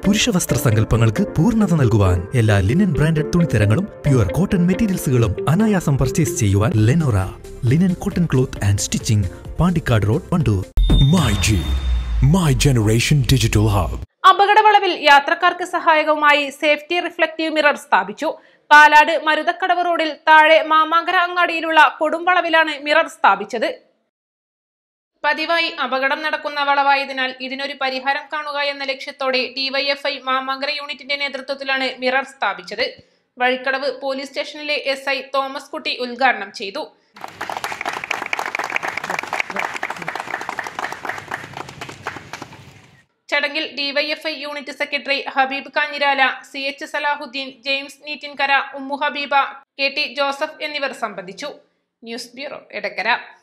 പുരുഷ വസ്ത്ര സങ്കല്പങ്ങൾക്ക് പൂർണ്ണത നൽകുവാൻ എല്ലാ ലിനൻ ബ്രാൻഡഡ് തുണിത്തരങ്ങളും പ്യുവർ കോട്ടൺ മെറ്റീരിയൽസുകളും അനായാസം പർച്ചേസ് ചെയ്യുവാൻ Lenora linen cotton cloth and stitching Pandikkad road Wandoor My G, My Generation Digital Hub. അപകടവളവിൽ യാത്രക്കാർക്ക് സഹായകവുമായി സേഫ്റ്റി റിഫ്ലക്റ്റീവ് മിറർ സ്ഥാപിച്ചു പാലാട് മരുതക്കടവ് റോഡിൽ താഴെ മാമാങ്കര അങ്ങാടിയിലുള്ള കൊടുംവളവിലാണ് മിറർ സ്ഥാപിച്ചത് പതിവായി അപകടം നടക്കുന്ന വളവായതിനാൽ ഇതിനൊരു പരിഹാരം കാണുക എന്ന ലക്ഷ്യത്തോടെ ഡിവൈഎഫ്ഐ മാമാങ്കര യൂണിറ്റിന്റെ നേതൃത്വത്തിലാണ് മിറർ സ്ഥാപിച്ചത് വഴിക്കടവ് പോലീസ് സ്റ്റേഷനിലെ എസ് ഐ തോമസ് കുട്ടി ഉദ്ഘാടനം ചെയ്തു ചടങ്ങിൽ DYFI unit secretary Habeeb Kanjirala C H Salahuddin James Neettinkara Ummu Habeeba K T Joseph എന്നിവർ സംബന്ധിച്ചു ന്യൂസ് ബ്യൂറോ എടക്കര